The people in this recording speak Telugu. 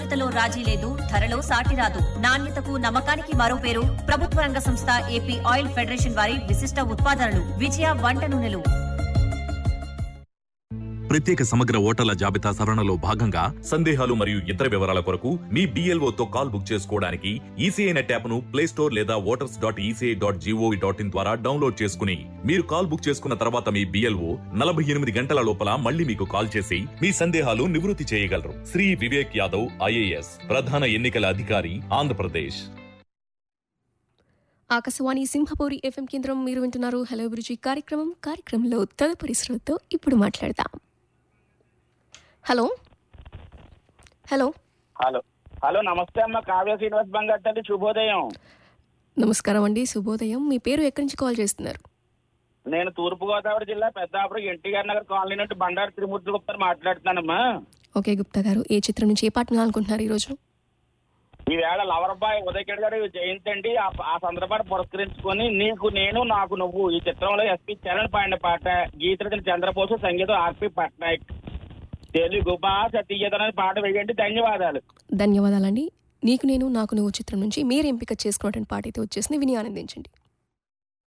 నాణ్యతలో రాజీ లేదు ధరలో సాటి రాదు నాణ్యతకు నమ్మకానికి మరో పేరు ప్రభుత్వ రంగ సంస్థ ఏపీ ఆయిల్ ఫెడరేషన్ వారి విశిష్ట ఉత్పాదనలు విజయ వంట నూనెలు ప్రత్యేక సమగ్ర ఓటర్ల జాబితా సవరణలో భాగంగా సందేహాలు మరియు ఇతర వివరాల కొరకు మీ BLO తో కాల్ బుక్ చేసుకోవడానికి ఈసీఐ నెట్ యాప్ ను ప్లే స్టోర్ లేదా voters dot E C I dot G O V dot in ద్వారా డౌన్లోడ్ చేసుకుని మీరు కాల్ బుక్ చేసుకున్న తర్వాత మీ బిఎల్ఓ నలభై ఎనిమిది గంటల లోపల మళ్ళీ మీకు కాల్ చేసి మీ సందేహాలు నివృత్తి చేయగలరు శ్రీ వివేక్ యాదవ్ ఐఏఎస్ ప్రధాన ఎన్నికల అధికారి ఆంధ్రప్రదేశ్ ఆకాశవాణి సింహపూరి ఎఫ్ఎం కేంద్రం మీరు వింటున్నారు హలో అభిరుచి కార్యక్రమం కార్యక్రమంలో తదుపరి శ్రోతతో ఇప్పుడు మాట్లాడదాం హలో హలో హలో హలో నమస్తే అమ్మ కావ్య శ్రీనివాస్ బంగారు తల్లి శుభోదయం నమస్కారం అండి శుభోదయం మీ పేరు ఎక్కడి నుంచి కాల్ చేస్తున్నారు నేను తూర్పుగోదావరి జిల్లా పెద్దాపురం ఎన్టీఆర్ నగర్ కాలనీ నుండి బండారు త్రిమూర్తి గుప్తా మాట్లాడుతున్నానమ్మా ఓకే గుప్తా గారు ఏ చిత్రం నుంచి ఏ పాట వినాలనుకుంటున్నారు ఈరోజు ఈవేళ లవరబాయ్ ఉదయకిడ్ గారి జయంతి అండి ఆ ఆ సందర్భాన్ని పురస్కరించుకొని నీకు నేను నాకు నువ్వు ఈ చిత్రంలో ఎస్పి చరణ్ పాడిన పాట గీతరచన చంద్రబోసు సంగీతం ఆర్పి పట్నాయక్ తెలుగు భాష తీయదనని పాట వేయండి ధన్యవాదాలు ధన్యవాదాలండి నీకు నేను నాకు నువ్వు చిత్రం నుంచి మీరు ఎంపిక చేసుకున్నటువంటి పాట అయితే వచ్చేసింది విని ఆనందించండి